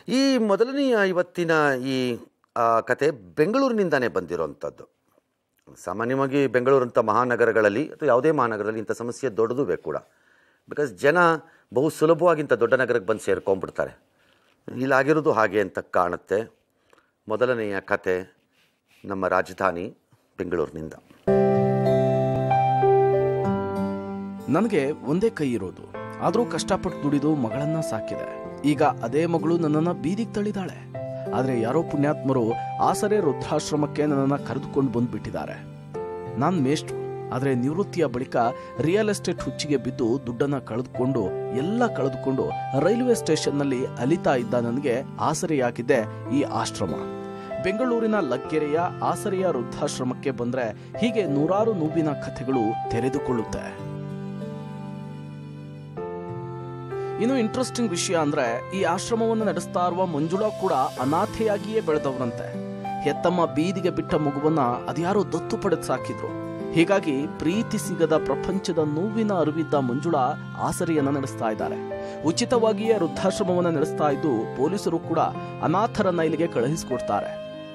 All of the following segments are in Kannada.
ಈ ಮೊದಲನೆಯ ಇವತ್ತಿನ ಈ ಆ, ಕತೆ ಬೆಂಗಳೂರಿನಿಂದಾನೇ ಬಂದಿರೋವಂಥದ್ದು ಸಾಮಾನ್ಯವಾಗಿ ಬೆಂಗಳೂರಂಥ ಮಹಾನಗರಗಳಲ್ಲಿ ಅಥವಾ ಯಾವುದೇ ಮಹಾನಗರದಲ್ಲಿ ಇಂಥ ಸಮಸ್ಯೆ ದೊಡ್ಡದುವೇ ಕೂಡ ಬಿಕಾಸ್ ಜನ ಬಹು ಸುಲಭವಾಗಿ ಇಂಥ ದೊಡ್ಡ ನಗರಕ್ಕೆ ಬಂದು ಸೇರ್ಕೊಂಡ್ಬಿಡ್ತಾರೆ ಇಲ್ಲಾಗಿರೋದು ಹಾಗೆ ಅಂತ ಕಾಣುತ್ತೆ ಮೊದಲನೆಯ ಕತೆ ನಮ್ಮ ರಾಜಧಾನಿ ಬೆಂಗಳೂರಿನಿಂದ ನನಗೆ ಒಂದೇ ಕೈ ಇರೋದು ಆದರೂ ಕಷ್ಟಪಟ್ಟು ದುಡಿದು ಮಗಳನ್ನ ಸಾಕಿದೆ ಈಗ ಅದೇ ಮಗಳು ನನ್ನನ್ನ ಬೀದಿಗೆ ತಳ್ಳಿದಾಳೆ ಆದ್ರೆ ಯಾರೋ ಪುಣ್ಯಾತ್ಮರು ಆಸರೆ ವೃದ್ಧಾಶ್ರಮಕ್ಕೆ ನನ್ನನ್ನ ಕರೆದುಕೊಂಡು ಬಂದ್ಬಿಟ್ಟಿದ್ದಾರೆ ನಾನ್ ಮೇಷ್ಟ್ರು ಆದ್ರೆ ನಿವೃತ್ತಿಯ ಬಳಿಕ ರಿಯಲ್ ಎಸ್ಟೇಟ್ ಹುಚ್ಚಿಗೆ ಬಿದ್ದು ದುಡ್ಡನ್ನ ಕಳೆದುಕೊಂಡು ಎಲ್ಲ ಕಳೆದುಕೊಂಡು ರೈಲ್ವೆ ಸ್ಟೇಷನ್ನಲ್ಲಿ ಅಲಿತಾ ಇದ್ದ ನನಗೆ ಆಸರೆಯಾಗಿದ್ದೆ ಈ ಆಶ್ರಮ ಬೆಂಗಳೂರಿನ ಲಗ್ಗೆರೆಯ ಆಸರೆಯ ವೃದ್ಧಾಶ್ರಮಕ್ಕೆ ಬಂದ್ರೆ ಹೀಗೆ ನೂರಾರು ನೋವಿನ ಕಥೆಗಳು ತೆರೆದುಕೊಳ್ಳುತ್ತೆ ಇನ್ನು ಇಂಟ್ರೆಸ್ಟಿಂಗ್ ವಿಷಯ ಅಂದ್ರೆ ಈ ಆಶ್ರಮವನ್ನು ನಡೆಸ್ತಾ ಇರುವ ಮಂಜುಳಾ ಕೂಡ ಅನಾಥೆಯಾಗಿಯೇ ಬೆಳೆದವರಂತೆ ಹೆತ್ತಮ್ಮ ಬೀದಿಗೆ ಬಿಟ್ಟ ಮಗುವನ್ನ ಅದ್ಯಾರೋ ದತ್ತು ಪಡೆದು ಸಾಕಿದ್ರು ಹೀಗಾಗಿ ಪ್ರೀತಿ ಸಿಗದ ಪ್ರಪಂಚದ ನೋವಿನ ಅರಿವಿದ್ದ ಮಂಜುಳಾ ಆಸರೆಯನ್ನ ನಡೆಸ್ತಾ ಇದ್ದಾರೆ ಉಚಿತವಾಗಿಯೇ ವೃದ್ಧಾಶ್ರಮವನ್ನ ನಡೆಸ್ತಾ ಇದ್ದು ಪೊಲೀಸರು ಕೂಡ ಅನಾಥರನ್ನ ಇಲ್ಲಿಗೆ ಕಳುಹಿಸಿಕೊಡ್ತಾರೆ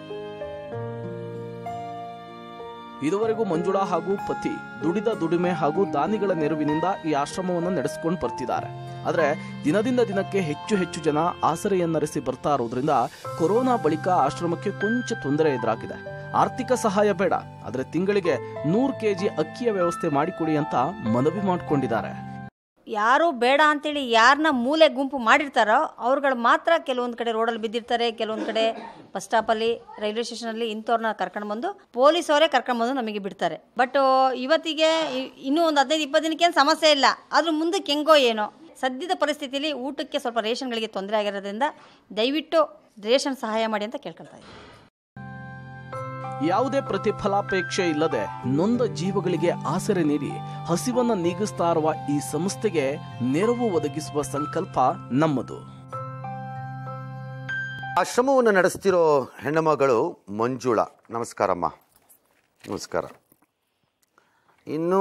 ಇದುವರೆಗೂ ಮಂಜುಳಾ ಹಾಗೂ ಪತಿ ದುಡಿದ ದುಡಿಮೆ ಹಾಗೂ ದಾನಿಗಳ ನೆರವಿನಿಂದ ಈ ಆಶ್ರಮವನ್ನು ನಡೆಸಿಕೊಂಡು ಬರ್ತಿದ್ದಾರೆ ಆದ್ರೆ ದಿನದಿಂದ ದಿನಕ್ಕೆ ಹೆಚ್ಚು ಹೆಚ್ಚು ಜನ ಆಸರೆಯನ್ನರಿಸಿ ಬರ್ತಾ ಇರೋದ್ರಿಂದ ಕೊರೋನಾ ಬಳಿಕ ಆಶ್ರಮಕ್ಕೆ ಕೊಂಚ ತೊಂದರೆ ಎದುರಾಗಿದೆ ಆರ್ಥಿಕ ಸಹಾಯ ಬೇಡ ಆದ್ರೆ ತಿಂಗಳಿಗೆ ನೂರು ಕೆಜಿ ಅಕ್ಕಿಯ ವ್ಯವಸ್ಥೆ ಮಾಡಿಕೊಡಿ ಅಂತ ಮನವಿ ಮಾಡಿಕೊಂಡಿದ್ದಾರೆ ಯಾರು ಬೇಡ ಅಂತೇಳಿ ಯಾರನ್ನ ಮೂಲೆ ಗುಂಪು ಮಾಡಿರ್ತಾರೋ ಅವ್ರುಗಳು ಮಾತ್ರ ಕೆಲವೊಂದು ಕಡೆ ರೋಡಲ್ಲಿ ಬಿದ್ದಿರ್ತಾರೆ ಕೆಲವೊಂದು ಕಡೆ ಬಸ್ ಸ್ಟಾಪಲ್ಲಿ ರೈಲ್ವೆ ಸ್ಟೇಷನಲ್ಲಿ ಇಂಥವ್ರನ್ನ ಕರ್ಕೊಂಡು ಬಂದು ಪೊಲೀಸವರೇ ಕರ್ಕೊಂಡು ಬಂದು ನಮಗೆ ಬಿಡ್ತಾರೆ ಬಟ್ ಇವತ್ತಿಗೆ ಇ- ಇನ್ನೂ ಒಂದು ಹದಿನೈದು ಇಪ್ಪತ್ತು ದಿನಕ್ಕೇನು ಸಮಸ್ಯೆ ಇಲ್ಲ ಆದ್ರೂ ಮುಂದಕ್ಕೆ ಹೆಂಗೋ ಏನೋ ಸದ್ಯದ ಪರಿಸ್ಥಿತಿಯಲ್ಲಿ ಊಟಕ್ಕೆ ಸ್ವಲ್ಪ ರೇಷನ್ಗಳಿಗೆ ತೊಂದರೆ ಆಗಿರೋದ್ರಿಂದ ದಯವಿಟ್ಟು ರೇಷನ್ ಸಹಾಯ ಮಾಡಿ ಅಂತ ಕೇಳ್ಕೊಳ್ತಾ ಇದ್ದೀನಿ ಯಾವುದೇ ಪ್ರತಿಫಲಾಪೇಕ್ಷೆ ಇಲ್ಲದೆ ನೊಂದ ಜೀವಗಳಿಗೆ ಆಸರೆ ನೀಡಿ ಹಸಿವನ್ನ ನೀಗಿಸ್ತಾ ಇರುವ ಈ ಸಂಸ್ಥೆಗೆ ನೆರವು ಒದಗಿಸುವ ಸಂಕಲ್ಪ ನಮ್ಮದು ಆಶ್ರಮವನ್ನು ನಡೆಸ್ತಿರೋ ಹೆಣ್ಣುಮಗಳು ಮಂಜುಳಾ ನಮಸ್ಕಾರಮ್ಮ ನಮಸ್ಕಾರ ಇನ್ನೂ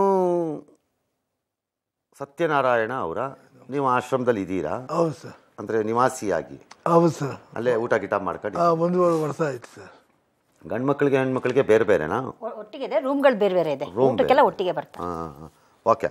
ಸತ್ಯನಾರಾಯಣ ಅವರ ನೀವು ಆಶ್ರಮದಲ್ಲಿ ಇದ್ದೀರಾ ಹೌದು ಸರ್ ಅಂದರೆ ನಿವಾಸಿಯಾಗಿ ಹೌದು ಸರ್ ಅಲ್ಲೇ ಊಟ ಗಿಟ ಮಾಡ್ಕೊಂಡು ಆ, ಒಂದೂವರೆ ವರ್ಷ ಆಯ್ತು ಸರ್ ಗಂಡು ಮಕ್ಕಳಿಗೆ ಹೆಣ್ಮಕ್ಳಿಗೆ ಬೇರೆ ಬೇರೆನಾ ಒಟ್ಟಿಗೆ ಇದೆ ರೂಮ್ಗಳು ಬೇರೆ ಬೇರೆ ಇದೆ Room ಊಟಕ್ಕೆಲ್ಲ ಬೇರೆ. ಒಟ್ಟಿಗೆ ಬರ್ತಾರೆ ಹಾಂ ಓಕೆ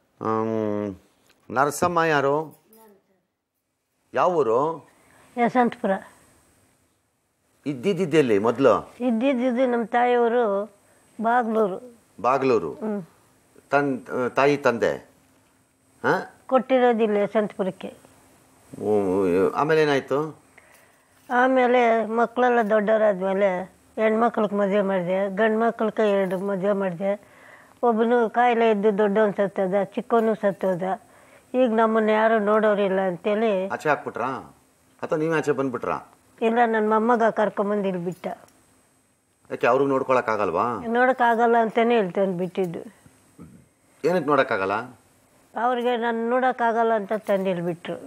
ನರಸಮ್ಮ ಯಾರು ಯಾವ ಊರು ಯಶವಂತಪುರ ಇದ್ದಿದ್ದೆಲ್ಲಿ ಮೊದಲು ಇದ್ದಿದ್ದು ನಮ್ಮ ತಾಯಿಯವರು ಬಾಗ್ಲೂರು ಬಾಗ್ಲೂರು ತನ್ ತಾಯಿ ತಂದೆ ಹಾಂ ಕೊಟ್ಟಿರೋದಿಲ್ಲ ಯಶವಂತಪುರಕ್ಕೆ ಆಮೇಲೆ ಏನಾಯಿತು ಆಮೇಲೆ ಮಕ್ಕಳೆಲ್ಲ ದೊಡ್ಡವರಾದ್ಮೇಲೆ ಹೆಣ್ಮಕ್ಳಿಗೆ ಮದುವೆ ಮಾಡಿದೆ ಗಂಡು ಮಕ್ಳಿಗೆ ಎರಡು ಮದುವೆ ಮಾಡಿದೆ ಒಬ್ಬನು ಕಾಯಿಲೆ ಇದ್ದು ದೊಡ್ಡವನು ಸತ್ತೋದ ಚಿಕ್ಕವನು ಸತ್ತೋದ ಈಗ ನಮ್ಮನ್ನು ಯಾರು ನೋಡೋರಿಲ್ಲ ಅಂತೇಳಿ ಆಚೆ ಹಾಕ್ಬಿಟ್ರಾ ಅಥವಾ ನೀವೇ ಆಚೆ ಬಂದ್ಬಿಟ್ರಾ ಇಲ್ಲ ನನ್ನ ಮೊಮ್ಮಗ ಕರ್ಕೊಂಬಂದು ಇಲ್ಲಿ ಬಿಟ್ಟ ಯಾಕೆ ಅವ್ರಿಗೆ ನೋಡ್ಕೊಳಕ್ಕಾಗಲ್ವಾ ನೋಡೋಕ್ಕಾಗಲ್ಲ ಅಂತಲೇ ಹೇಳ್ತಾನೆ ಬಿಟ್ಟಿದ್ದು ಏನಕ್ಕೆ ನೋಡೋಕ್ಕಾಗಲ್ಲ ಅವ್ರಿಗೆ ನಾನು ನೋಡೋಕ್ಕಾಗಲ್ಲ ಅಂತ ತಂದು ಇಲ್ಲಿ ಬಿಟ್ಟರು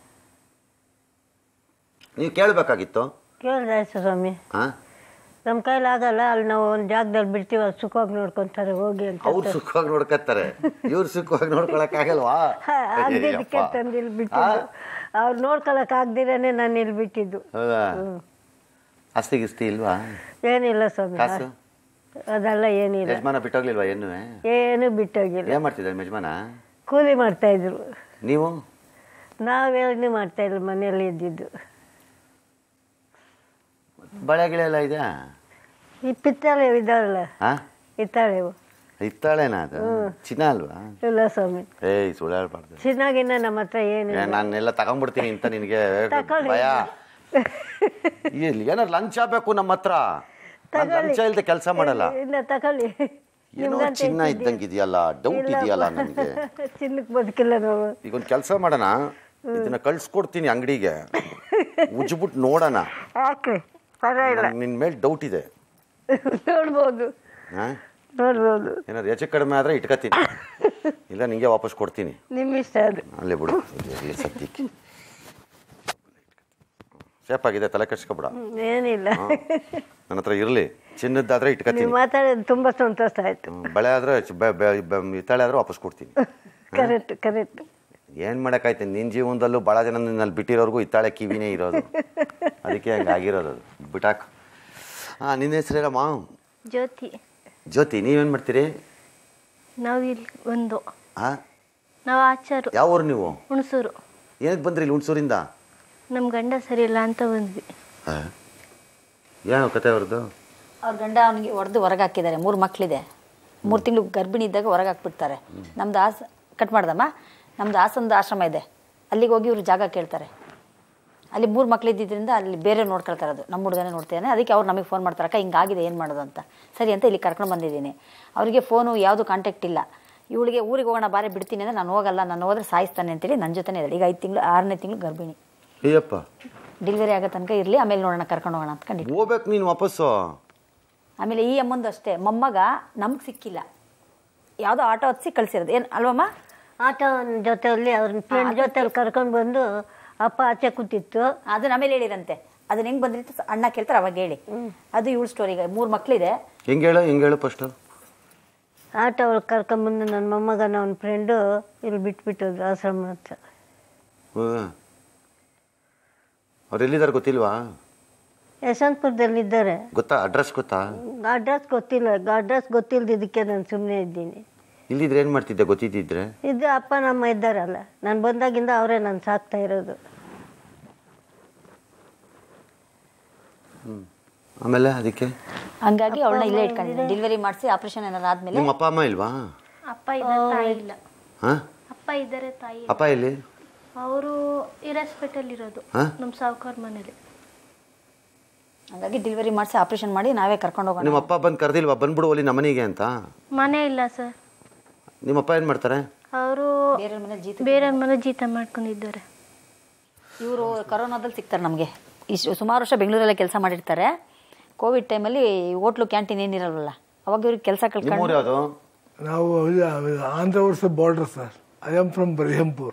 ನೀವು ಕೇಳಬೇಕಾಗಿತ್ತು ಕೇಳಿದೆ ಆಯ್ತು ಸ್ವಾಮಿ ಹಾಂ ನಮ್ಮ ಕೈಲಿ ಆಗಲ್ಲ ಅಲ್ಲಿ ನಾವು ಒಂದು ಜಾಗದಲ್ಲಿ ಬಿಡ್ತೀವಿ ಅದು ಸುಖವಾಗಿ ನೋಡ್ಕೊಂತಾರೆ ಹೋಗಿ ಅಂತ ಅವ್ರು ಸುಖವಾಗಿ ನೋಡ್ಕೊತಾರೆ ಇವ್ರು ಸುಖವಾಗಿ ನೋಡ್ಕೊಳಕ್ಕಾಗಲ್ವಾ ಆಗ್ದಿದ್ದಕ್ಕೆ ತಂದು ಇಲ್ಲಿ ಬಿಟ್ಟಿದ್ದು ಅವ್ರು ನೋಡ್ಕೊಳಕ್ ಆಗ್ದಿರೇನೆ ನಾನು ಇಲ್ಲಿ ಬಿಟ್ಟಿದ್ದು ಹೌದಾ ಆಸ್ತಿ ಗಿಸ್ತಿ ಇಲ್ವಾ ಏನಿಲ್ಲ ಸ್ವಾಮಿ ಕಾಸು ಅದೆಲ್ಲ ಏನಿಲ್ಲ ಯಜಮಾನ ಬಿಟ್ಟೋಗ್ಲಿಲ್ವಾ ಏನು ಏನು ಬಿಟ್ಟೋಗಿಲ್ಲ ಏನ್ ಮಾಡ್ತಿದ್ದಾರೆ ಯಜಮಾನ ಕೂಲಿ ಮಾಡ್ತಾ ಇದ್ರು ನೀವು ನಾವೇನು ಮಾಡ್ತಾ ಇಲ್ಲ ಮನೆಯಲ್ಲಿ ಇದ್ದಿದ್ದು ಬಳೆ ಗಿಳೆ ಎಲ್ಲ ಇದೆಯಾ ಈ ಪಿತ್ತಳೆ ಇದಾವಲ್ಲ ಹಾ ಇತ್ತಾಳೆವು ಇತ್ತಾಳೆನಾ ಅದು ಚಿನ್ನ ಅಲ್ವಾ ಇಲ್ಲ ಸ್ವಾಮಿ ಏಯ್ ಸುಳ್ಳು ಹೇಳ್ಬಾರ್ದು ಚೆನ್ನಾಗಿನ್ನ ನಮ್ಮ ಹತ್ರ ಏನಿಲ್ಲ ನಾನೆಲ್ಲ ತಗೊಂಡ್ಬಿಡ್ತೀನಿ ಅಂತ ನಿನಗೆ ತಕೊಳ್ಳಿ. ಭಯ ಇಲ್ಲಿ ಏನಾರು ಲಂಚ ಬೇಕು ನಮ್ಮ ಹತ್ರ ನಾನ್ ಲಂಚ ಇಲ್ದೆ ಕೆಲಸ ಮಾಡಲ್ಲ ಇಲ್ಲ ತಗೊಳ್ಳಿ ಏನೋ ನಿಮ್ಗಂತ ಚಿನ್ನ ಇಟ್ಟಿದ್ದೀನಿ. ಇದ್ದಂಗೆ ಇದೆಯಲ್ಲ ಡೌಟ್ ಇಲ್ಲಪ್ಪ. ಇದೆಯಲ್ಲ ನನಗೆ ಚಿನ್ನಕ್ಕೆ ಬದುಕಿಲ್ಲ ನಾವು ಈಗ ಒಂದು ಕೆಲಸ ಮಾಡೋಣ ಇದನ್ನ ಕಳ್ಸ್ಕೊಡ್ತೀನಿ ಅಂಗಡಿಗೆ ಉಜ್ಬಿಟ್ಟು ನೋಡೋಣ ಯಾಕೆ ಪರವಾಗಿಲ್ಲ ನನ್ಗೆ ನಿನ್ ಮೇಲೆ ಡೌಟ್ ಇದೆ ನೋಡ್ಬೋದು ಹಾ ನೋಡ್ಬೋದು ಏನಾದ್ರು ಹೆಚ್ಚು ಕಡಿಮೆ ಆದರೆ ಇಟ್ಕೋತೀನಿ ಇಲ್ಲ ನಿಂಗೆ ವಾಪಸ್ ಕೊಡ್ತೀನಿ ನಿಮ್ಮ ಇಷ್ಟ ಅದು ಅಲ್ಲೇ ಬಿಡು ಇರ್ಲಿ ಸದ್ಯಕ್ಕೆ ಸೇಫ್ ಆಗಿದೆ ತಲೆ ಕೆಡ್ಸ್ಕೊಬಿಡ ಹ್ಮ್, ಏನಿಲ್ಲ ನನ್ನ ಹತ್ರ ಇರಲಿ ಚಿನ್ನದ್ದಾದ್ರೆ ನೀವು ಇಟ್ಕೋತೀನಿ ಮಾತಾಡೋದು ತುಂಬ ಸಂತೋಷ ಆಯ್ತು ಹ್ಮ್, ಬಳೆ ಆದರೆ ಹಿತ್ತಾಳೆ ಆದರೆ ವಾಪಸ್ ಕೊಡ್ತೀನಿ ಕರೆಕ್ಟ್ ಕರೆಕ್ಟ್ ಏನು ಮಾಡೋಕ್ಕಾಯ್ತು ನಿನ್ನ ಜೀವನದಲ್ಲೂ ಭಾಳ ಜನ ನಿನ್ನಲ್ಲಿ ಬಿಟ್ಟಿರೋರ್ಗೂ ಇತ್ತಾಳೆ ಕಿವಿನೇ ಇರೋದು ಅದಕ್ಕೆ ಹಂಗೆ ಆಗಿರೋದು ಅದು ಬಿಟಾಕ್ ಹಾಂ ನಿನ್ನ ಹೆಸರು ಹೇಳಮ್ಮ ಜ್ಯೋತಿ ಜ್ಯೋತಿ ನೀವೇನು ಮಾಡ್ತೀರಿ ನಾವು ಇಲ್ಲಿ ಒಂದು ಹಾಂ ನಾವು ಆಚಾರು ಯಾವ ಊರು ನೀವು ಹುಣಸೂರು ಏನಕ್ಕೆ ಬಂದ್ರಿ ಇಲ್ಲಿ ಹುಣಸೂರಿಂದ ನಮ್ಮ ಗಂಡ ಸರಿ ಇಲ್ಲ ಅಂತ ಬಂದ್ವಿ ಹಾಂ ಏನು ಕತೆ ಅವ್ರದ್ದು ಅವ್ರ ಗಂಡ ಅವನಿಗೆ ಹೊಡೆದು ಹೊರಗೆ ಹಾಕಿದ್ದಾರೆ ಮೂರು ಮಕ್ಕಳಿದೆ ಮೂರು ತಿಂಗಳು ಗರ್ಭಿಣಿ ಇದ್ದಾಗ ಹೊರಗೆ ಹಾಕ್ಬಿಡ್ತಾರೆ ನಮ್ದು ಆಸ ಕಟ್ ಮಾಡ್ದಮ್ಮ ನಮ್ದು ಹಾಸನದ ಆಶ್ರಮ ಇದೆ ಅಲ್ಲಿಗೆ ಹೋಗಿ ಇವರು ಜಾಗ ಕೇಳ್ತಾರೆ ಅಲ್ಲಿ ಮೂರು ಮಕ್ಳು ಇದ್ದಿದ್ದರಿಂದ ಅಲ್ಲಿ ಬೇರೆ ನೋಡ್ಕೊಳ್ತಾರೆ ಅದು ನಮ್ಮ ಹುಡುಗನೇ ನೋಡ್ತೇನೆ ಅದಕ್ಕೆ ಅವ್ರು ನಮಗೆ ಫೋನ್ ಮಾಡ್ತಾರೆ ಅಕ್ಕ ಹಿಂಗಾಗಿದೆ ಏನು ಮಾಡೋದು ಅಂತ ಸರಿ ಅಂತ ಇಲ್ಲಿ ಕರ್ಕೊಂಡು ಬಂದಿದ್ದೀನಿ ಅವರಿಗೆ ಫೋನು ಯಾವುದು ಕಾಂಟ್ಯಾಕ್ಟ್ ಇಲ್ಲ ಇವಳಿಗೆ ಊರಿಗೆ ಹೋಗೋಣ ಬಾರಿ ಬಿಡ್ತೀನಿ ಅಂದರೆ ನಾನು ಹೋಗಲ್ಲ ನಾನು ಹೋದ್ರೆ ಸಾಯಿಸ್ತಾನೆ ಅಂತೇಳಿ ನನ್ನ ಜೊತೆನೇ ಇದ್ದಾಳೆ ಈಗ ಐದು ತಿಂಗಳು ಆರನೇ ತಿಂಗಳು ಗರ್ಭಿಣಿ ಅಯ್ಯಪ್ಪ ಡೆಲಿವರಿ ಆಗೋ ತನಕ ಇರಲಿ ಆಮೇಲೆ ನೋಡೋಣ ಕರ್ಕೊಂಡು ಹೋಗೋಣ ಅಂತ ಕಂಡಿದ್ದು ಹೋಗ್ಬೇಕು ನೀನು ವಾಪಸ್ಸು ಆಮೇಲೆ ಈ ಅಮ್ಮಂದು ಅಷ್ಟೇ ಮೊಮ್ಮಗ ನಮ್ಗೆ ಸಿಕ್ಕಿಲ್ಲ ಯಾವುದೋ ಆಟೋ ಹತ್ಸಿ ಕಳ್ಸಿರೋದು ಏನು ಅಲ್ವಮ್ಮ ಆಟೋ ಜೊತೆಯಲ್ಲಿ ಅವ್ರ ಫ್ರೆಂಡ್ ಜೊತೆಲಿ ಕರ್ಕೊಂಡು ಬಂದು ಅಪ್ಪ ಆಚೆ ಕೂತಿತ್ತು ಅದನ್ನ ಆಮೇಲೆ ಹೇಳಿರಂತೆ ಅದನ್ನ ಹೆಂಗ್ ಬಂದಿತ್ತು ಸ- ಅಣ್ಣ ಕೇಳ್ತಾರೆ ಅವಾಗ ಹೇಳಿ ಅದು ಇವಳು ಸ್ಟೋರಿಗೆ ಮೂರು ಮಕ್ಳಿದೆ ಹೆಂಗೆ ಹೇಳು ಹೆಂಗೆ ಹೇಳು ಫಸ್ಟು ಆಟೋ ಅವ್ರು ಕರ್ಕೊಂಬಂದು ನನ್ನ ಮೊಮ್ಮಗನ ಅವ್ನ ಫ್ರೆಂಡು ಇಲ್ಲಿ ಬಿಟ್ಬಿಟ್ಟೋದು ಆಶ್ರಮ ಹತ್ರ ಹ್ಞೂ ಅವ್ರು ಎಲ್ಲಿದ್ದಾರೆ ಗೊತ್ತಿಲ್ವಾ ಯಶವಂತಪುರದಲ್ಲಿದ್ದಾರೆ ಗೊತ್ತಾ ಅಡ್ರೆಸ್ ಗೊತ್ತಾ ಅಡ್ರೆಸ್ ಗೊತ್ತಿಲ್ಲ ಅಡ್ರೆಸ್ ಗೊತ್ತಿಲ್ಲದಿದ್ದಕ್ಕೆ ನಾನು ಸುಮ್ಮನೆ ಇದ್ದೀನಿ ಇಲ್ಲಿದ್ರೆ ಏನು ಮಾಡ್ತಿದ್ದೆ ಗೊತ್ತಿದ್ದಿದ್ರೆ ಇದು ಅಪ್ಪ ನಮ್ಮ ಇದ್ದಾರಲ್ಲ ನಾನು ಬಂದಾಗಿಂದ ಅವರೇ ನಾನು ಸಾಕ್ತಾ ಇರೋದು ಆಮೇಲೆ ಅದಕ್ಕೆ ಹಂಗಾಗಿ ಅವಳನ್ನ ಇಲ್ಲೇ ಇಟ್ಕೊಂಡಿದ್ದೀನಿ ಡೆಲಿವರಿ ಮಾಡಿಸಿ ಆಪರೇಷನ್ ಏನಾದ್ರು ಆದ್ಮೇಲೆ ನಿಮ್ಮ ಅಪ್ಪ ಅಮ್ಮ ಇಲ್ವಾ ಅಪ್ಪ ಇದ್ದಾರೆ ತಾಯಿ ಇಲ್ಲ ಹಾಂ ಅಪ್ಪ ಇದ್ದಾರೆ ತಾಯಿ ಅಪ್ಪ ಎಲ್ಲಿ ಅವರು ಇರಾಸ್ಪೇಟಲ್ ಇರೋದು ಹಾ? ನಮ್ಮ ಸಾವುಕಾರ ಮನೇಲಿ ಹಂಗಾಗಿ ಡೆಲಿವರಿ ಮಾಡಿಸಿ ಆಪರೇಷನ್ ಮಾಡಿ ನಾವೇ ಕರ್ಕೊಂಡು ಹೋಗೋಣ ನಿಮ್ಮ ಅಪ್ಪ ಬಂದು ಕರೆದಿಲ್ವಾ ಬಂದ್ಬಿಡು ಅಲ್ಲಿ ನಮ್ಮನೆಗೆ ಅಂತ ಮನೆ ಇಲ್ಲ ಸರ್ ನಿಮ್ಮ ಅಪ್ಪ ಏನು ಮಾಡ್ತಾರೆ ಅವರು ಬೇರೆ ಮನೆ ಜೀತ ಬೇರೆ ಮನೆ ಜೀತ ಮಾಡ್ಕೊಂಡಿದ್ದಾರೆ ಇವರು ಕರೋನಾದಲ್ಲಿ ಸಿಗ್ತಾರೆ ನಮಗೆ ಇಷ್ಟು ಸುಮಾರು ವರ್ಷ ಬೆಂಗಳೂರಲ್ಲೇ ಕೆಲಸ ಮಾಡಿರ್ತಾರೆ ಕೋವಿಡ್ ಟೈಮಲ್ಲಿ ಹೋಟ್ಲು ಕ್ಯಾಂಟೀನ್ ಏನಿರಲ್ವಲ್ಲ ಅವಾಗ ಇವ್ರಿಗೆ ಕೆಲಸ ನಿಮ್ಮೂರು ಕಳ್ಕೊಂಡು ಯಾವುದು ನಾವು ಇದು ಆಂಧ್ರ ವರ್ಷ border sir I am from Berhampur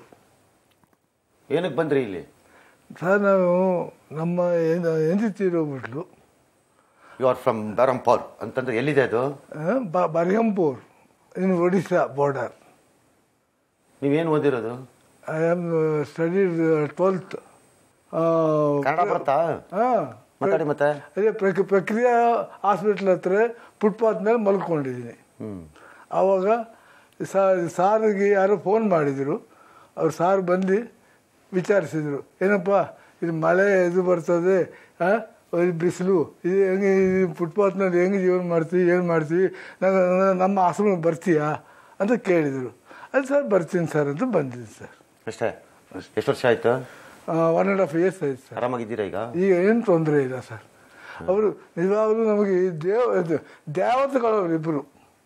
ಏನಕ್ಕೆ ಬಂದ್ರಿ ಇಲ್ಲಿ ಸರ್ ನಾವು ನಮ್ಮ ಹೆಂಡತಿ ಇರೋಗ್ಬಿಟ್ಲು ಯು ಆರ್ ಫ್ರಮ್ ಬರಂಪೌರ್ ಅಂತಂದ್ರೆ ಎಲ್ಲಿದೆ ಅದು ಬರಿಹಂಪುರ್ ಇನ್ ಒಡಿಶಾ ಬಾರ್ಡರ್ ನೀವೇನು ಓದಿರೋದು I am studied twelfth Kannada ಬರುತ್ತಾ ಹಾಂ ಮಾತಾಡಿ ಮತ್ತೆ ಅದೇ ಪ್ರಕ್ ಪ್ರಕ್ರಿಯಾ ಹಾಸ್ಪಿಟ್ಲ್ ಹತ್ರ ಫುಟ್ಪಾತ್ ಮೇಲೆ ಮಲ್ಕೊಂಡಿದ್ದೀನಿ ಹ್ಮ್ ಆವಾಗ ಸಾರ್ ಸಾರಿಗೆ ಯಾರೋ ಫೋನ್ ಮಾಡಿದರು ಅವ್ರು ಸಾರ್ ಬಂದು ವಿಚಾರಿಸಿದರು ಏನಪ್ಪ ಇದು ಮಳೆ ಇದು ಬರ್ತದೆ ಹಾಂ ಬಿಸಿಲು ಇದು ಹೆಂಗೆ ಇದು ಫುಟ್ಪಾತ್ನಲ್ಲಿ ಹೆಂಗೆ ಜೀವನ ಮಾಡ್ತೀವಿ ಏನು ಮಾಡ್ತೀವಿ ನಾನು ನಮ್ಮ ಆಶ್ರಮಕ್ಕೆ ಬರ್ತೀಯಾ ಅಂತ ಕೇಳಿದರು ಅದು ಸರ್ ಬರ್ತೀನಿ ಸರ್ ಅಂತ ಬಂದಿದ್ದೀನಿ ಸರ್ ಅಷ್ಟೇ ಎಷ್ಟು ವರ್ಷ ಆಯ್ತು ಒನ್ ಆ್ಯಂಡ್ ಹಾಫ್ ಇಯರ್ಸ್ ಆಯ್ತು ಸರ್ ಆರಾಮಾಗಿದ್ದೀರಾ ಈಗ ಈಗ ಏನು ತೊಂದರೆ ಇಲ್ಲ ಸರ್ ಅವರು ನಿಜವಾಗ್ಲೂ ನಮಗೆ ಈ ದೇವ ಇದು ದೇವತೆಗಳವರು ಇಬ್ಬರು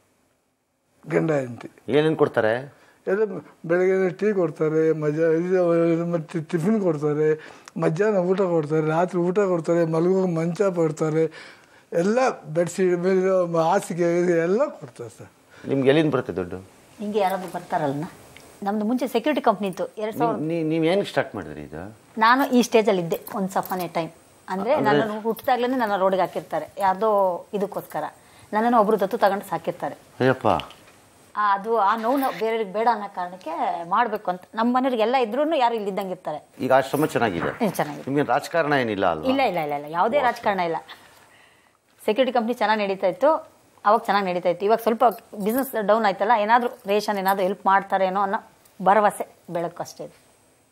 ಗಂಡ ಹೆಂಡತಿ ಏನೇನು ಕೊಡ್ತಾರೆ ಎಲ್ಲ ಬೆಳಗ್ಗೆ ಟೀ ಕೊಡ್ತಾರೆ ಮಜಾ ಇದು ಮತ್ತು ಟಿಫಿನ್ ಕೊಡ್ತಾರೆ ಮಧ್ಯಾಹ್ನ ಊಟ ಕೊಡ್ತಾರೆ ರಾತ್ರಿ ಊಟ ಕೊಡ್ತಾರೆ ಮಲಗೋ ಮಂಚ ಕೊಡ್ತಾರೆ ಎಲ್ಲ ಬೆಡ್ಶೀಟ್ ಮೇಲೆ ಹಾಸಿಗೆ ಇದು ಎಲ್ಲ ಕೊಡ್ತಾರೆ ಸರ್ ನಿಮ್ಗೆ ಎಲ್ಲಿಂದ ಬರುತ್ತೆ ದುಡ್ಡು ಹಿಂಗೆ ಯಾರಾದ್ರೂ ಬರ್ತಾರಲ್ಲ ನಮ್ದು ಮುಂಚೆ ಸೆಕ್ಯೂರಿಟಿ ಕಂಪ್ನಿ ಇತ್ತು ಎರಡು ಸಾವಿರ ನೀವು ನೀವು ಏನಕ್ಕೆ ಸ್ಟಾರ್ಟ್ ಮಾಡಿದ್ರಿ ಇದು ನಾನು ಈ ಸ್ಟೇಜಲ್ಲಿ ಇದ್ದೆ ಒಂದು ಸಫಾನೆ ಟೈಮ್ ಅಂದರೆ ನನ್ನನ್ನು ಹುಟ್ಟಿದಾಗ್ಲೇ ನನ್ನ ರೋಡ್ಗೆ ಹಾಕಿರ್ತಾರೆ ಯಾವುದೋ ಇದಕ್ಕೋಸ್ಕರ ನನ್ನನ್ನು ಒಬ್ಬರು ದತ್ತು ತಗೊಂಡು ಸಾಕಿರ್ತಾರೆ ಅಯ್ಯಪ್ಪ ಆ, ಅದು ಆ ನೋವು ಬೇರೆಯವ್ರಿಗೆ ಬೇಡ ಅನ್ನೋ ಕಾರಣಕ್ಕೆ ಮಾಡಬೇಕು ಅಂತ ನಮ್ಮ ಮನೆಯವ್ರಿಗೆ ಎಲ್ಲ ಇದ್ರೂ ಯಾರು ಇಲ್ಲಿದ್ದಂಗೆ ಇರ್ತಾರೆ ಈಗ ಆಶ್ರಮ ಚೆನ್ನಾಗಿದೆ ಹ್ಮ್, ಚೆನ್ನಾಗಿದೆ ನಿಮ್ಗೆ ರಾಜಕಾರಣ ಏನಿಲ್ಲ ಅಲ್ವಾ ಇಲ್ಲ ಇಲ್ಲ ಇಲ್ಲ ಇಲ್ಲ ಯಾವುದೇ ರಾಜಕಾರಣ ಇಲ್ಲ ಸೆಕ್ಯೂರಿಟಿ ಕಂಪ್ನಿ ಚೆನ್ನಾಗಿ ನಡೀತಾ ಇತ್ತು ಅವಾಗ ಚೆನ್ನಾಗಿ ನಡೀತಾ ಇತ್ತು ಇವಾಗ ಸ್ವಲ್ಪ ಬಿಸ್ನೆಸ್ ಡೌನ್ ಆಯ್ತಲ್ಲ ಏನಾದರೂ ರೇಷನ್ ಏನಾದರೂ ಹೆಲ್ಪ್ ಮಾಡ್ತಾರೇನೋ ಅನ್ನೋ ಭರವಸೆ ಬೆಳಕು ಅಷ್ಟೇ ಇದೆ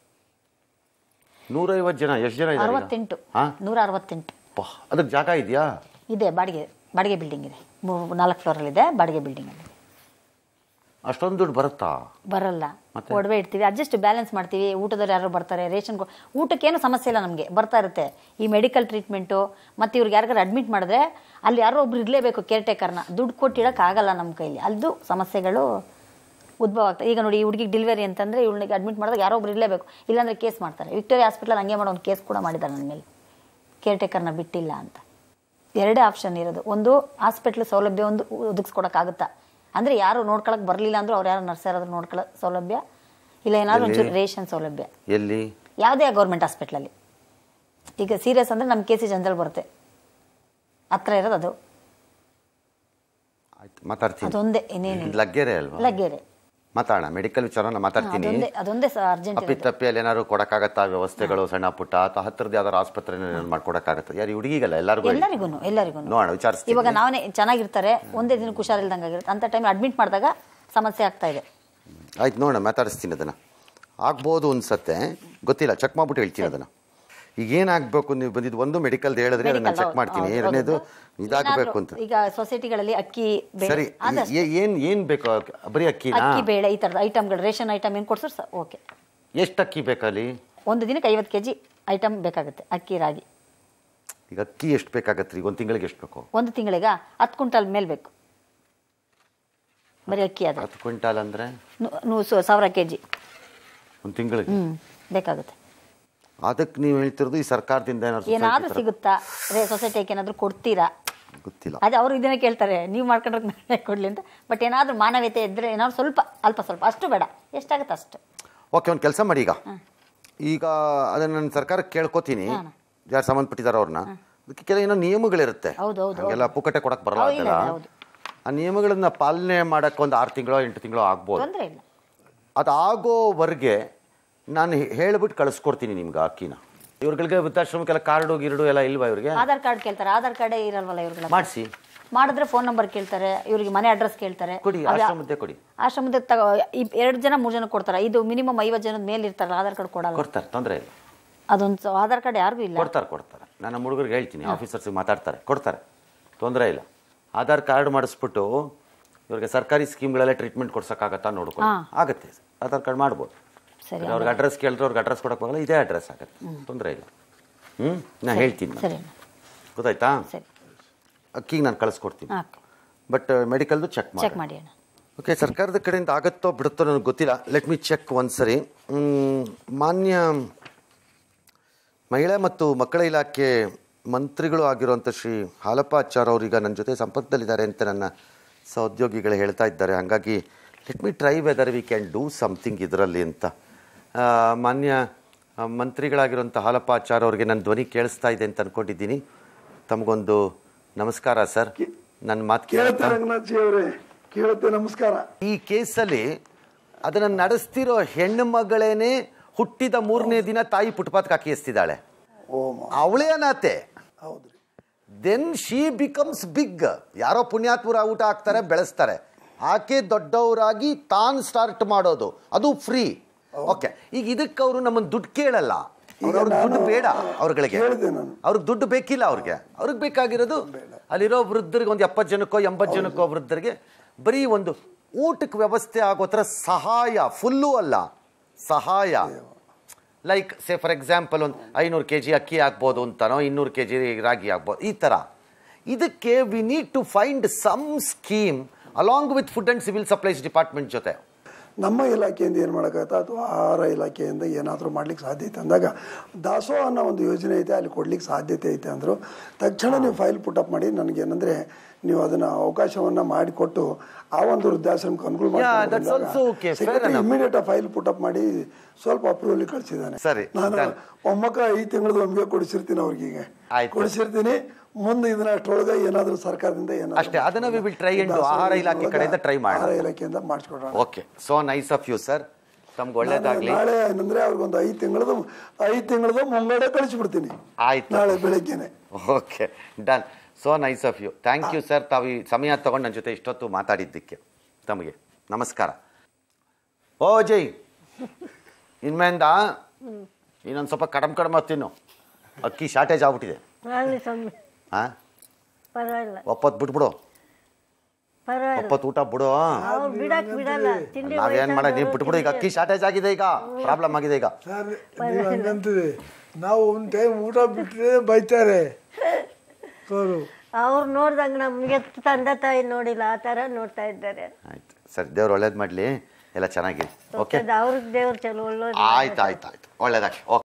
ನೂರೈವತ್ತು ಜನ ಎಷ್ಟು ಜನ ಇದ್ದಾರೆ ಅರವತ್ತೆಂಟು ಹಾ ನೂರ ಅರವತ್ತೆಂಟು ಅದಕ್ಕೆ ಜಾಗ ಇದೆಯಾ ಇದೆ ಬಾಡಿಗೆ ಬಾಡಿಗೆ ಬಿಲ್ಡಿಂಗ್ ಇದೆ ಮೂ- ನಾಲ್ಕು ಫ್ಲೋರಲ್ಲಿದೆ ಬಾಡಿಗೆ ಬಿಲ್ಡಿಂಗ್ ಅಲ್ಲಿ ಅಷ್ಟೊಂದು ದುಡ್ಡು ಬರುತ್ತಾ ಬರಲ್ಲ ಒಡವೆ ಇಡ್ತೀವಿ ಅಡ್ಜಸ್ಟ್ ಬ್ಯಾಲೆನ್ಸ್ ಮಾಡ್ತೀವಿ ಊಟದವ್ರು ಯಾರು ಬರ್ತಾರೆ ರೇಷನ್ ಕೊ- ಊಟಕ್ಕೇನು ಸಮಸ್ಯೆ ಇಲ್ಲ ನಮಗೆ ಬರ್ತಾ ಇರುತ್ತೆ ಈ ಮೆಡಿಕಲ್ ಟ್ರೀಟ್ಮೆಂಟು ಮತ್ತು ಇವ್ರಿಗೆ ಯಾರಿಗಾರು ಅಡ್ಮಿಟ್ ಮಾಡಿದ್ರೆ ಅಲ್ಲಿ ಯಾರೋ ಒಬ್ರು ಇರಲೇಬೇಕು ಕೇರ್ ಟೇಕರ್ನ ದುಡ್ಡು ಕೊಟ್ಟಿಡಕ್ಕೆ ಆಗಲ್ಲ ನಮ್ಮ ಕೈಲಿ ಅಲ್ಲದು ಸಮಸ್ಯೆಗಳು ಉದ್ಭವ ಆಗ್ತದೆ ಈಗ ನೋಡಿ ಈ ಹುಡುಗಿಗೆ ಡೆಲಿವರಿ ಅಂತಂದರೆ ಇವಳಿಗೆ ಅಡ್ಮಿಟ್ ಮಾಡಿದಾಗ ಯಾರೋ ಒಬ್ರು ಇರಲೇಬೇಕು ಇಲ್ಲಾಂದ್ರೆ ಕೇಸ್ ಮಾಡ್ತಾರೆ ವಿಕ್ಟೋರಿಯಾ ಹಾಸ್ಪಿಟಲ್ ಹಂಗೆ ಮಾಡೋ ಒಂದು ಕೇಸ್ ಕೂಡ ಮಾಡಿದ್ದಾರೆ ನನ್ನ ಮೇಲೆ ಕೇರ್ ಟೇಕರ್ನ ಬಿಟ್ಟಿಲ್ಲ ಅಂತ ಎರಡೇ ಆಪ್ಷನ್ ಇರೋದು ಒಂದು ಹಾಸ್ಪಿಟ್ಲ್ ಸೌಲಭ್ಯ ಒಂದು ಒದಗಿಸ್ಕೊಡಕ್ಕಾಗುತ್ತಾ ಅಂದರೆ ಯಾರು ನೋಡ್ಕೊಳಕ್ ಬರಲಿಲ್ಲ ಅಂದ್ರೂ ಅವ್ರು ಯಾರು ನರ್ಸ್ ಯಾರಾದ್ರೂ ನೋಡ್ಕೊಳ್ಳೋ ಸೌಲಭ್ಯ ಇಲ್ಲ ಏನಾದ್ರು ಒಂಚೂರು ರೇಷನ್ ಸೌಲಭ್ಯ ಎಲ್ಲಿ ಯಾವುದೇ ಗೌರ್ಮೆಂಟ್ ಹಾಸ್ಪಿಟ್ಲಲ್ಲಿ ಈಗ ಸೀರಿಯಸ್ ಅಂದರೆ ನಮ್ಮ ಕೆ ಸಿ ಜನರಲ್ ಬರುತ್ತೆ ಹತ್ರ ಇರೋದು ಅದು ಆಯ್ತು ಮಾತಾಡ್ತೀನಿ ಅದೊಂದೇ ಇನ್ನೇನಿಲ್ಲ ಇದು ಲಗ್ಗೆರೆ ಅಲ್ವಾ ಲಗ್ಗೆರೆ ಮಾತಾಡೋಣ ಮೆಡಿಕಲ್ ವಿಚಾರ ನಾನು ಮಾತಾಡ್ತೀನಿ ಅದೊಂದೇ ಅದೊಂದೇ ಅರ್ಜೆಂಟ್ ಅಪ್ಪಿ ತಪ್ಪಿ ಅಲ್ಲಿ ಏನಾದ್ರು ಕೊಡಕ್ಕಾಗತ್ತಾ ವ್ಯವಸ್ಥೆಗಳು ಸಣ್ಣ ಪುಟ್ಟ ಅಥವಾ ಹತ್ತಿರದ ಯಾವ್ದಾರು ಆಸ್ಪತ್ರೆ ಮಾಡ್ಕೊಡಕ್ಕಾಗತ್ತ ಯಾರು ಹುಡುಗಿಗಲ್ಲ ಎಲ್ಲರಿಗೂ ಹೇಳಿ. ಎಲ್ಲರಿಗೂ ಎಲ್ಲರಿಗೂ ನೋಡೋಣ ವಿಚಾರಿಸ್ತೀನಿ ಇವಾಗ ನಾವೇ ಚೆನ್ನಾಗಿರ್ತಾರೆ ಒಂದೇ ದಿನಕ್ಕೆ ಹುಷಾರಿಲ್ದಂಗೆ ಆಗಿರುತ್ತೆ ಅಂತ ಟೈಮ್ ಅಡ್ಮಿಟ್ ಮಾಡಿದಾಗ ಸಮಸ್ಯೆ ಆಗ್ತಾ ಇದೆ ಆಯ್ತು ನೋಡೋಣ ಮಾತಾಡಿಸ್ತೀನಿ ಅದನ್ನು ಆಗ್ಬೋದು ಅನ್ಸತ್ತೆ ಗೊತ್ತಿಲ್ಲ ಚೆಕ್ ಮಾಡ್ಬಿಟ್ಟು ಹೇಳ್ತೀನಿ ಅದನ್ನು ಈಗ ಏನಾಗಬೇಕು ನೀವು ಬಂದಿದ್ದು ಒಂದು ಮೆಡಿಕಲ್ದು ಹೇಳಿದ್ರೆ ಅದನ್ನ Medical, ಚೆಕ್ ಹೌದು, ಮಾಡ್ತೀನಿ ಹೌದು, ಎರಡನೇದು ಹೌದು. ಇದಾಗಬೇಕು ಏನಾದ್ರೂ ಅಂತ ಈಗ ಸೊಸೈಟಿಗಳಲ್ಲಿ ಅಕ್ಕಿ ಬೇಳೆ ಸರಿ ಆದಷ್ಟು ಏ- ಏನ್ ಏನ್ ಬೇಕು ಬರೀ ಅಕ್ಕಿನಾ ಅಕ್ಕಿ ಬೇಳೆ ಈ ಥರದ ಐಟಮ್ಗಳು ರೇಷನ್ ಐಟಮ್ ಏನು ಕೊಡ್ಸೋರು ಸರ್ ಓಕೆ ಎಷ್ಟು ಅಕ್ಕಿ ಬೇಕಲ್ಲಿ ಒಂದು ದಿನಕ್ಕೆ ಐವತ್ತು ಕೆ ಜಿ ಐಟಮ್ ಬೇಕಾಗುತ್ತೆ ಅಕ್ಕಿ ರಾಗಿ ಈಗ ಅಕ್ಕಿ ಎಷ್ಟು ಬೇಕಾಗತ್ತೆ ಈಗ ಒಂದು ತಿಂಗಳಿಗೆ ಎಷ್ಟು ಬೇಕು ಒಂದು ತಿಂಗಳಿಗ ಹತ್ತು ಕ್ವಿಂಟಲ್ ಮೇಲೆ ಬೇಕು ಬರೀ ಅಕ್ಕಿ ಆದರೆ ಹತ್ತು ಕ್ವಿಂಟಾಲ್ ಅಂದ್ರೆ ನೂ ಸಾವಿರ ಕೆ ಜಿ ಒಂದು ತಿಂಗಳಿಗೆ ಹ್ಞೂ ಬೇಕಾಗುತ್ತೆ ಅದಕ್ಕೆ ನೀವು ಹೇಳ್ತಿರೋದು ಈ ಸರ್ಕಾರದಿಂದ ಏನಾದ್ರು ಏನಾದರೂ society ತರ- ಸಿಗುತ್ತಾ ಅದೇ ಸೊಸೈಟಿಗೆ ಏನಾದರೂ ಕೊಡ್ತೀರಾ ಗೊತ್ತಿಲ್ಲ ಅದೇ ಅವರು ಇದನ್ನೇ ಕೇಳ್ತಾರೆ ನೀವು ಮಾಡ್ಕೊಂಡ್ರೆ ನಾನೇ ಕೊಡಲಿ ಅಂತ ಬಟ್ ಏನಾದರೂ ಮಾನವೀಯತೆ ಇದ್ದರೆ ಏನಾದ್ರು ಸ್ವಲ್ಪ ಅಲ್ಪ ಸ್ವಲ್ಪ ಅಷ್ಟು ಬೇಡ ಎಷ್ಟಾಗುತ್ತೆ ಅಷ್ಟು ಓಕೆ ಒಂದು ಕೆಲಸ ಮಾಡಿ ಈಗ ಈಗ ಅದನ್ನ ನಾನು ಸರ್ಕಾರಕ್ಕೆ ಕೇಳ್ಕೊತೀನಿ ಯಾರು ಸಂಬಂಧಪಟ್ಟಿದ್ದಾರೆ ಅವ್ರನ್ನ ಅದಕ್ಕೆ ಕೆಲ ಏನೋ ನಿಯಮಗಳಿರುತ್ತೆ ಹೌದು, ಹೌದು, ಹಂಗೆಲ್ಲ ಪುಕ್ಕಟೆ ಕೊಡಕ್ಕೆ ಬರಲ್ಲ ಹೌದು, ಇಲ್ಲ, ಅದೆಲ್ಲ ಹೌದು. ಆ ನಿಯಮಗಳನ್ನ ಪಾಲನೆ ಮಾಡಕ್ಕೆ ಒಂದು ಆರು ತಿಂಗಳು ಎಂಟು ತಿಂಗಳು ಆಗ್ಬೋದು ತೊಂದರೆ ಇಲ್ಲ ಅದಾಗೋವರೆಗೆ ನಾನು ಹೇ- ಹೇಳ್ಬಿಟ್ಟು ಕಳಿಸ್ಕೊಡ್ತೀನಿ ನಿಮ್ಗೆ ಅಕ್ಕಿನ ಇವ್ರುಗಳಿಗೆ ವೃದ್ಧಾಶ್ರಮಕ್ಕೆಲ್ಲ ಕಾರ್ಡು ಗಿರ್ಡು ಎಲ್ಲ ಇಲ್ವಾ ಇವ್ರಿಗೆ ಆಧಾರ್ ಕಾರ್ಡ್ ಕೇಳ್ತಾರೆ ಆಧಾರ್ ಕಾರ್ಡೇ ಇರಲ್ವಲ್ಲ ಇವ್ರಿಗೆಲ್ಲ ಮಾಡಿಸಿ ಮಾಡಿದ್ರೆ ಫೋನ್ ನಂಬರ್ ಕೇಳ್ತಾರೆ ಇವರಿಗೆ ಮನೆ ಅಡ್ರೆಸ್ ಕೇಳ್ತಾರೆ ಕೊಡಿ ಅದು ಯಾ- ಆಶ್ರಮದ್ದೇ ಕೊಡಿ ಆಶ್ರಮದ ತಗೋ ಈ- ಎರಡು ಜನ ಮೂರು ಜನ ಕೊಡ್ತಾರೆ ಇದು ಮಿನಿಮಮ್ ಐವತ್ತು ಜನದ ಮೇಲೆ ಇರ್ತಾರಲ್ಲ ಆಧಾರ್ ಕಾರ್ಡ್ ಕೊಡಲ್ಲ ಕೊಡ್ತಾರೆ ತೊಂದರೆ ಇಲ್ಲ ಅದೊಂದು ಸ- ಆಧಾರ್ ಕಾರ್ಡ್ ಯಾರಿಗೂ ಇಲ್ಲ ಕೊಡ್ತಾರೆ ಕೊಡ್ತಾರೆ ನಾನು ನಮ್ಮ ಹುಡುಗರಿಗೆ ಹೇಳ್ತೀನಿ ಆಫೀಸರ್ಸಿಗೆ ಮಾತಾಡ್ತಾರೆ ಕೊಡ್ತಾರೆ ತೊಂದರೆ ಇಲ್ಲ ಆಧಾರ್ ಕಾರ್ಡ್ ಮಾಡಿಸ್ಬಿಟ್ಟು ಇವ್ರಿಗೆ ಸರ್ಕಾರಿ ಸ್ಕೀಮ್ಗಳೆಲ್ಲ ಟ್ರೀಟ್ಮೆಂಟ್ ಕೊಡ್ಸೋಕ್ಕಾಗತ್ತಾ ನೋಡ್ಕೊಂಡು ಆಗುತ್ತೆ ಆಧಾರ್ ಕಾರ್ಡ್ ಮಾಡ್ಬೋದು ಸರಿ ಅವ್ರಿಗೆ ಅಡ್ರೆಸ್ ಕೇಳಿದ್ರೆ ಅವ್ರಿಗೆ ಅಡ್ರೆಸ್ ಕೊಡಕ್ಕೆ ಬರಲ್ಲ ಇದೇ ಅಡ್ರೆಸ್ ಆಗುತ್ತೆ ತೊಂದರೆ ಇಲ್ಲ ಹ್ಞೂ ನಾ ಹೇಳ್ತೀನಿ ನಾನು. ಸರಿ ಗೊತ್ತಾಯ್ತಾ ಸರಿ ಅಕ್ಕಿಗೆ ನಾನು ಕಳಿಸ್ಕೊಡ್ತೀನಿ ಹಾಂ ಬಟ್ ಮೆಡಿಕಲ್ದು ಚೆಕ್ ಮಾಡಿ ಚೆಕ್ ಮಾಡಿ ಅಣ್ಣ ಓಕೆ ಸರ್ಕಾರದ ಕಡೆಯಿಂದ ಆಗತ್ತೋ ಬಿಡುತ್ತೋ ನನಗೆ ಗೊತ್ತಿಲ್ಲ ಲೆಟ್ ಮಿ ಚೆಕ್ ಒಂದ್ಸರಿ ಮ್, ಮಾನ್ಯ ಮಹಿಳಾ ಮತ್ತು ಮಕ್ಕಳ ಇಲಾಖೆ ಮಂತ್ರಿಗಳು ಆಗಿರುವಂಥ ಶ್ರೀ ಹಾಲಪ್ಪ ಆಚಾರ್ ಅವರೀಗ ನನ್ನ ಜೊತೆ ಸಂಪರ್ಕದಲ್ಲಿದ್ದಾರೆ ಅಂತ ನನ್ನ ಸಹೋದ್ಯೋಗಿಗಳು ಹೇಳ್ತಾ ಇದ್ದಾರೆ ಹಾಗಾಗಿ let me try whether we can do something ಇದರಲ್ಲಿ ಅಂತ ಆ, ಮಾನ್ಯ ಆ, ಮಂತ್ರಿಗಳಾಗಿರುವಂಥ ಹಾಲಪ್ಪ ಆಚಾರ್ ಅವರಿಗೆ ನನ್ನ ಧ್ವನಿ ಕೇಳಿಸ್ತಾ ಇದೆ ಅಂತ ಅಂದ್ಕೊಂಡಿದ್ದೀನಿ ತಮಗೊಂದು ನಮಸ್ಕಾರ ಸರ್ ನನ್ನ ಮಾತು ಕೇಳುತ್ತೆ ಕೇಳ್ತಾ ರಂಗನಾಥ್ ಜಿ ಅವರೇ ಕೇಳುತ್ತೆ ನಮಸ್ಕಾರ ಈ ಕೇಸಲ್ಲಿ ಅದನ್ನ ನಡೆಸ್ತಿರೋ ಹೆಣ್ಣು ಮಗಳೇನೆ ಹುಟ್ಟಿದ ಮೂರನೇ ದಿನ ತಾಯಿ ಫುಟ್ಪಾತ್ಗೆ ಹಾಕಿ ಎಸ್ತಿದ್ದಾಳೆ ಅವಳೇ ಅನಾಥೆ ಹೌದ್ರಿ ದೆನ್ ಶಿ ಬಿಕಮ್ಸ್ ಬಿಗ್ ಯಾರೋ ಪುಣ್ಯಾತ್ಮರ ಊಟ ಹಾಕ್ತಾರೆ ಬೆಳೆಸ್ತಾರೆ ಆಕೆ ದೊಡ್ಡವರಾಗಿ ತಾನು ಸ್ಟಾರ್ಟ್ ಮಾಡೋದು ಅದು ಫ್ರೀ ಓಕೆ ಈಗ ಇದಕ್ಕೆ ಅವರು ನಮ್ಮನ್ನು ದುಡ್ಡು ಕೇಳಲ್ಲ ಅವ್ರು- ಅವ್ರಿಗೆ ದುಡ್ಡು ಬೇಡ ಅವ್ರಗಳಿಗೆ ಕೇಳಿದೆ ನಾನು. ಅವ್ರಿಗೆ ದುಡ್ಡು ಬೇಕಿಲ್ಲ ಅವ್ರಿಗೆ ಅವ್ರಿಗೆ ಬೇಕಾಗಿರೋದು ಅಲ್ಲಿರೋ ವೃದ್ಧರಿಗೆ ಒಂದು ಎಪ್ಪತ್ತು ಜನಕ್ಕೋ ಎಂಬತ್ತು ಜನಕ್ಕೋ ವೃದ್ಧರಿಗೆ ಬರೀ ಒಂದು ಊಟಕ್ಕೆ ವ್ಯವಸ್ಥೆ ಆಗೋ ಥರ ಸಹಾಯ ಫುಲ್ಲು ಅಲ್ಲ ಸಹಾಯ ಲೈಕ್ ಸೇ ಫಾರ್ ಎಕ್ಸಾಂಪಲ್ ಒಂದು ಐನೂರು ಕೆ ಜಿ ಅಕ್ಕಿ ಹಾಕ್ಬೋದು ಅಂತಾನೋ ಇನ್ನೂರು ಕೆ ಜಿ ರಾಗಿ ಹಾಕ್ಬೋದು ಈ ಥರ ಇದಕ್ಕೆ we need to find some scheme along with food and civil supplies department ಜೊತೆ ನಮ್ಮ ಇಲಾಖೆಯಿಂದ ಏನು ಮಾಡೋಕ್ಕಾಗತ್ತಾ ಅಥವಾ ಆಹಾರ ಇಲಾಖೆಯಿಂದ ಏನಾದರೂ ಮಾಡ್ಲಿಕ್ಕೆ ಸಾಧ್ಯ ಐತೆ ಅಂದಾಗ ದಾಸೋಹ ಅನ್ನೋ ಒಂದು ಯೋಜನೆ ಐತೆ ಅಲ್ಲಿ ಕೊಡ್ಲಿಕ್ಕೆ ಸಾಧ್ಯತೆ ಐತೆ ಅಂದರು ತಕ್ಷಣ ನೀವು ಫೈಲ್ ಪುಟಪ್ ಮಾಡಿ ನನಗೇನಂದರೆ ನೀವು ಅದನ್ನು ಅವಕಾಶವನ್ನು ಮಾಡಿಕೊಟ್ಟು ಆ ಒಂದು ವೃದ್ಧಾಶ್ರಮಕ್ಕೆ ಅನುಕೂಲ Yeah, that's also okay. Fair enough. Immediate file put up ಮಾಡಿ ಸ್ವಲ್ಪ ಅಪ್ರೂವಲ್ ಕಳಿಸಿದ್ದಾನೆ ಸರಿ, ನಾನು done. ಒಮ್ಮಕ್ಕ ಐದು ತಿಂಗಳದ ಒಮ್ಮೆಗೆ ಕೊಡಿಸಿರ್ತೀನಿ ಅವ್ರಿಗೆ ಆಯ್ತು. ಕೊಡಿಸಿರ್ತೀನಿ ಮುಂದೆ ಇದನ್ನ ಅಷ್ಟರೊಳಗೆ ಏನಾದರೂ ಸರ್ಕಾರದಿಂದ ಏನಾದರೂ ಅಷ್ಟೇ, ಅದನ್ನ we will try and do. ದಾಸೋಹ ಆಹಾರ ಇಲಾಖೆ ಕಡೆಯಿಂದ try ಮಾಡೋಣ. ಆಹಾರ ಇಲಾಖೆಯಿಂದ ಮಾಡಿಸ್ಕೊಡೋಣ okay so nice of you sir ತಮ್ಗೆ ಒಳ್ಳೇದಾಗ್ಲಿ ನಾಳೆ ಏನಂದ್ರೆ ಅವ್ರಿಗೊಂದು ಐದು ತಿಂಗಳದ ಐದು ತಿಂಗಳದ ಮುಂಗಡೆ ಕಳಿಸ್ಬಿಡ್ತೀನಿ ಆಯ್ತು. ನಾಳೆ ಬೆಳಗ್ಗೆನೆ okay done so nice of you thank you sir ತಾವು ಈ ಸಮಯ ತಗೊಂಡು ನನ್ನ ಜೊತೆ ಇಷ್ಟೊತ್ತು ಮಾತಾಡಿದ್ದಕ್ಕೆ ತಮಗೆ ನಮಸ್ಕಾರ ಓ ಜೈ ಇನ್ಮೇಂದ ಇನ್ನೊಂದು ಸ್ವಲ್ಪ ಕಡಮ್ ಕಡಮ ತಿನ್ನು ಅಕ್ಕಿ ಶಾರ್ಟೇಜ್ ಆಗ್ಬಿಟ್ಟಿದೆ ಆಗಲಿ ಸ್ವಾಮಿ ಹಾಂ ಪರವಾಗಿಲ್ಲ ಒಪ್ಪತ್ತು ಬಿಟ್ಬಿಡು ಪರವಾಗಿಲ್ಲ ಒಪ್ಪತ್ತು ಊಟ ಬಿಡು ಅವ್ರು ಬಿಡಕ್ ಬಿಡಲ್ಲ ತಿಂಡಿ ನಾವೇನು ಮಾಡೋದು ನೀವು ಬಿಟ್ಬಿಡು ಈಗ ಅಕ್ಕಿ ಶಾರ್ಟೇಜ್ ಆಗಿದೆ ಈಗ ಪ್ರಾಬ್ಲಮ್ ಆಗಿದೆ ಈಗ ಸರ್ ನೀವು ಹಂಗಂತೀರಿ ನಾವು ಒಂದು ಟೈಮ್ ಊಟ ಬಿಟ್ಟರೆ ಬೈತಾರೆ ಅವರು ಅವ್ರು ನೋಡ್ದಂಗೆ ನಮಗೆ ತಂದೆ ತಾಯಿ ನೋಡಿಲ್ಲ ಆ ಥರ ನೋಡ್ತಾ ಇದ್ದಾರೆ ಆಯ್ತು ಸರಿ ದೇವ್ರು ಒಳ್ಳೇದು ಮಾಡಲಿ ಎಲ್ಲ ಚೆನ್ನಾಗಿದೆ ಓಕೆ ಅವ್ರಿಗೆ ದೇವ್ರು ಚಲೋ ಒಳ್ಳೇದು ಆಯ್ತು ಆಯ್ತು ಆಯ್ತು ಒಳ್ಳೇದಾಗಿ ಓಕೆ